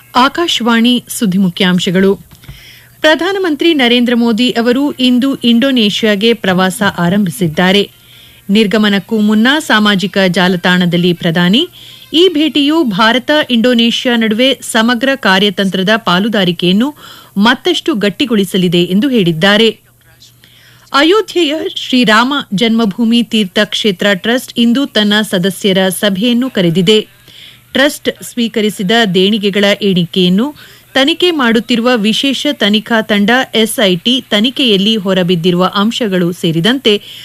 ಆಕಾಶವಾಣಿ ಸುದ್ದಿ ಮುಖ್ಯಾಂಶಗಳು ಪ್ರಧಾನಮಂತ್ರಿ ನರೇಂದ್ರ ಮೋದಿ ಅವರು ಇಂದು ಇಂಡೋನೇಷ್ಯಾಗೆ ಪ್ರವಾಸ ಆರಂಭಿಸಿದ್ದಾರೆ ನಿರ್ಗಮನಕ್ಕೂ ಮುನ್ನ ಸಾಮಾಜಿಕ ಜಾಲತಾಣದಲ್ಲಿ ಪ್ರಧಾನಿ ಈ ಭೇಟಿಯು ಭಾರತ ಇಂಡೋನೇಷ್ಯಾ ನಡುವೆ ಸಮಗ್ರ ಕಾರ್ಯತಂತ್ರದ ಪಾಲುದಾರಿಕೆಯನ್ನು ಮತ್ತಷ್ಟು ಗಟ್ಟಿಗೊಳಿಸಲಿದೆ ಎಂದು ಹೇಳಿದ್ದಾರೆ ಅಯೋಧ್ಯೆಯ ಶ್ರೀರಾಮ ಜನ್ಮಭೂಮಿ ತೀರ್ಥ ಕ್ಷೇತ್ರ ಟ್ರಸ್ಟ್ ಇಂದು ತನ್ನ ಸದಸ್ಯರ ಸಭೆಯನ್ನು ಕರೆದಿದೆ ಟ್ರಸ್ಟ್ ಸ್ವೀಕರಿಸಿದ ದೇಣಿಗೆಗಳ ಎಣಿಕೆಯನ್ನು ತನಿಖೆ ಮಾಡುತ್ತಿರುವ ವಿಶೇಷ ತನಿಖಾ ತಂಡ ಎಸ್ಐಟಿ ತನಿಖೆಯಲ್ಲಿ ಹೊರಬಿದ್ದಿರುವ ಅಂಶಗಳು ಸೇರಿದಂತೆ